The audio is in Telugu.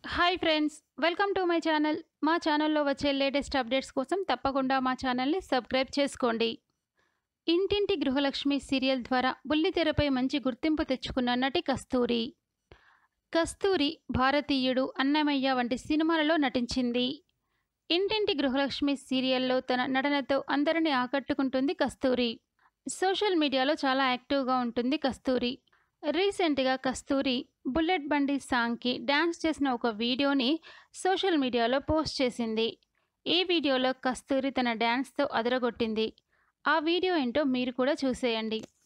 hi friends welcome to my channel మా ఛానల్లో వచ్చే లేటెస్ట్ అప్డేట్స్ కోసం తప్పకుండా మా ఛానల్ని సబ్స్క్రైబ్ చేసుకోండి ఇంటింటి గృహలక్ష్మి సీరియల్ ద్వారా బుల్లితెరపై మంచి గుర్తింపు తెచ్చుకున్న నటి కస్తూరి కస్తూరి భారతీయుడు అన్నమయ్య వంటి సినిమాలలో నటించింది ఇంటింటి గృహలక్ష్మి సీరియల్లో తన నటనతో అందరినీ ఆకట్టుకుంటుంది కస్తూరి సోషల్ మీడియాలో చాలా యాక్టివ్గా ఉంటుంది కస్తూరి రీసెంట్గా కస్తూరి బుల్లెట్ బండి సాంగ్కి డ్యాన్స్ చేసిన ఒక వీడియోని సోషల్ మీడియాలో పోస్ట్ చేసింది ఈ వీడియోలో కస్తూరి తన డ్యాన్స్తో అదరగొట్టింది ఆ వీడియో ఏంటో మీరు కూడా చూసేయండి